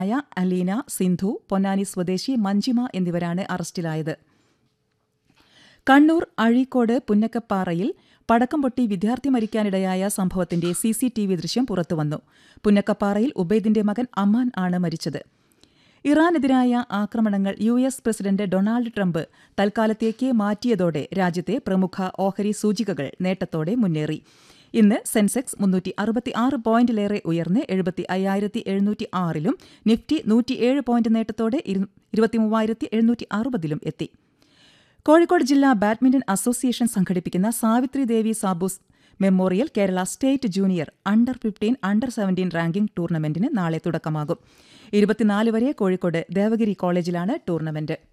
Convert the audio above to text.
ായ അലീന സിന്ധു പൊന്നാനി സ്വദേശി മഞ്ജിമ എന്നിവരാണ് അറസ്റ്റിലായത് കണ്ണൂർ അഴീക്കോട് പുന്നക്കപ്പാറയിൽ പടക്കം പൊട്ടി വിദ്യാർത്ഥി മരിക്കാനിടയായ സംഭവത്തിന്റെ സി സി ടി വി ദൃശ്യം പുറത്തുവന്നു പുന്നക്കപ്പാറയിൽ ഉബൈദിന്റെ മകൻ അമ്മാൻ ആണ് മരിച്ചത് ഇറാനെതിരായ ആക്രമണങ്ങൾ U S president Donald Trump തൽക്കാലത്തേക്ക് മാറ്റിയതോടെ രാജ്യത്തെ പ്രമുഖ ഓഹരി സൂചികകൾ നേട്ടത്തോടെ മുന്നേറി ഇന്ന് സെൻസെക്സ് മുന്നൂറ്റി അറുപത്തിയാറ് പോയിന്റിലേറെ ഉയർന്ന് എഴുപത്തി അയ്യായിരത്തി എഴുന്നൂറ്റി ആറിലും നിഫ്റ്റി നൂറ്റിയേഴ് പോയിന്റ് നേട്ടത്തോടെ ഇരുപത്തിമൂവായിരത്തി എഴുന്നൂറ്റി അറുപതിലും എത്തി കോഴിക്കോട് ജില്ലാ ബാഡ്മിന്റൺ അസോസിയേഷൻ സംഘടിപ്പിക്കുന്ന സാവിത്രി ദേവി സാബൂസ് memorial Kerala state junior under fifteen under seventeen ranking ടൂർണമെന്റിന് നാളെ തുടക്കമാകും ഇരുപത്തിനാല് വരെ കോഴിക്കോട് ദേവഗിരി കോളേജിലാണ് ടൂർണമെന്റ്